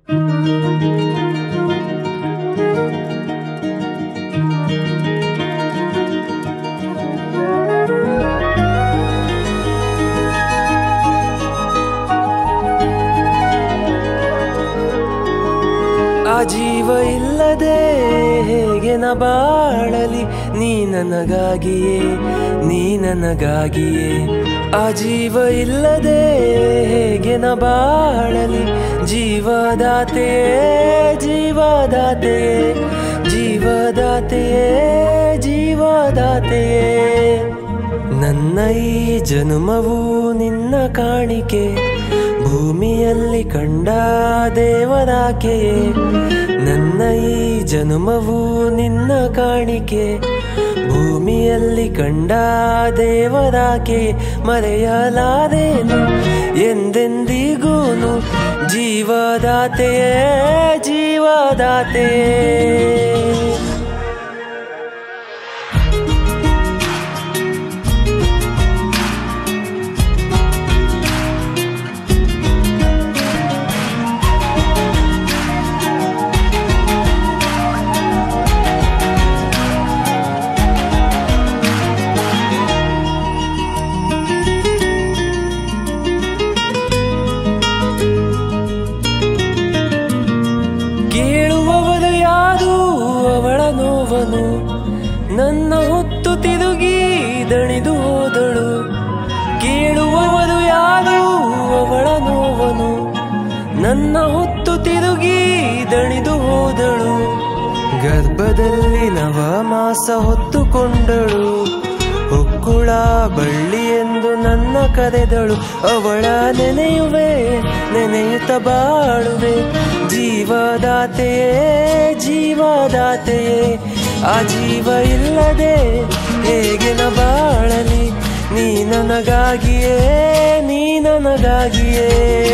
ಆ ಜೀವ ಇಲ್ಲದೆ ಹೇಗೆ ನ ಬಾಳಲಿ ನೀ ನನಗಾಗಿಯೇ ನೀ ನನಗಾಗಿಯೇ ಆ ಜೀವ ಇಲ್ಲದೆ ಹೇಗೆ ನ ಬಾಳಲಿ ಜೀವದಾತೆಯೇ ಜೀವದಾತೆಯೇ ಜೀವದಾತೆಯೇ ಜೀವದಾತೆಯೇ ನನ್ನ ಈ ಜನುಮವು ನಿನ್ನ ಕಾಣಿಕೆ ಭೂಮಿಯಲ್ಲಿ ಕಂಡ ದೇವರಾಕೆಯೇ ನನ್ನ ಈ ಜನುಮವು ನಿನ್ನ ಕಾಣಿಕೆ ಭೂಮಿಯಲ್ಲಿ ಕಂಡ ದೇವರಾಕೆ ಮರೆಯಲಾರೇನು ಎಂದೆಂದಿಗೂನು ಜೀವದಾತೆಯೇ ಜೀವದಾತೆಯೇ ಕೇಳುವವರು ಯಾರು ಅವಳ ನೋವನು ನನ್ನ ಹೊತ್ತು ತಿರುಗಿ ದಣಿದು ಹೋದಳು ಕೇಳುವವರು ಯಾರು ಅವಳ ನೋವನು ನನ್ನ ಹೊತ್ತು ತಿರುಗಿ ದಣಿದು ಹೋದಳು ಗರ್ಭದಲ್ಲಿ ನವ ಮಾಸ ಹೊತ್ತುಕೊಂಡಳು ಹೊಕ್ಕುಳ ಬಳ್ಳಿ ಎಂದು ನನ್ನ ಕರೆದಳು ಅವಳ ನೆನೆಯುವೆ ನೆನೆಯುತ್ತ ಬಾಳುವೆ ಜೀವದಾತೆಯೇ ಜೀವದಾತೆಯೇ ಆ ಜೀವ ಇಲ್ಲದೆ ಹೇಗೆ ನ ಬಾಳಲಿ ನೀ ನನಗಾಗಿಯೇ ನೀ ನನಗಾಗಿಯೇ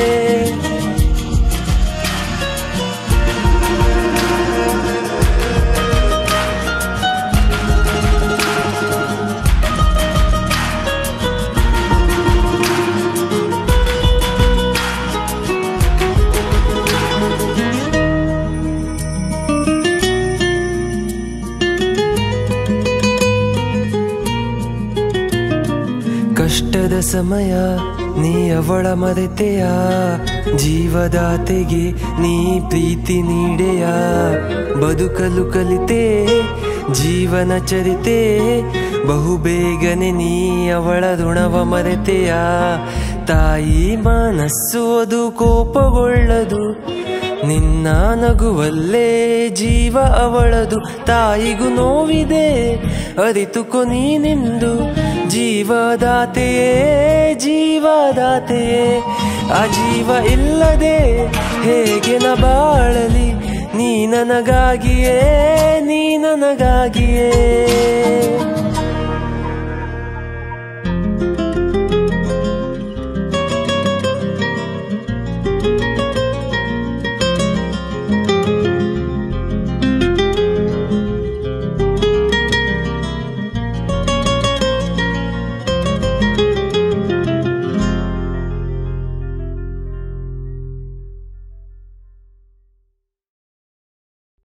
ಕಷ್ಟದ ಸಮಯ ನೀ ಅವಳ ಮರೆತೆಯ ಜೀವದಾತೆಗೆ ನೀ ಪ್ರೀತಿ ನೀಡೆಯ ಬದುಕಲು ಕಲಿತೆ ಜೀವನ ಚರಿತೆ ಬಹುಬೇಗನೆ ನೀ ಅವಳ ಋಣವ ಮರೆತೆಯ ತಾಯಿ ಮನಸ್ಸು ಅದು ಕೋಪಗೊಳ್ಳದು ನಿನ್ನ ನಗುವಲ್ಲೇ ಜೀವ ಅವಳದು ತಾಯಿಗೂ ನೋವಿದೆ ಅರಿತುಕೊ ನೀನೆಂದು ಜೀವದಾತೆಯೇ ಜೀವದಾತೆಯೇ ಆ ಜೀವ ಇಲ್ಲದೆ ಹೇಗೆ ನ ಬಾಳಲಿ ನೀ ನನಗಾಗಿಯೇ ನೀ ನನಗಾಗಿಯೇ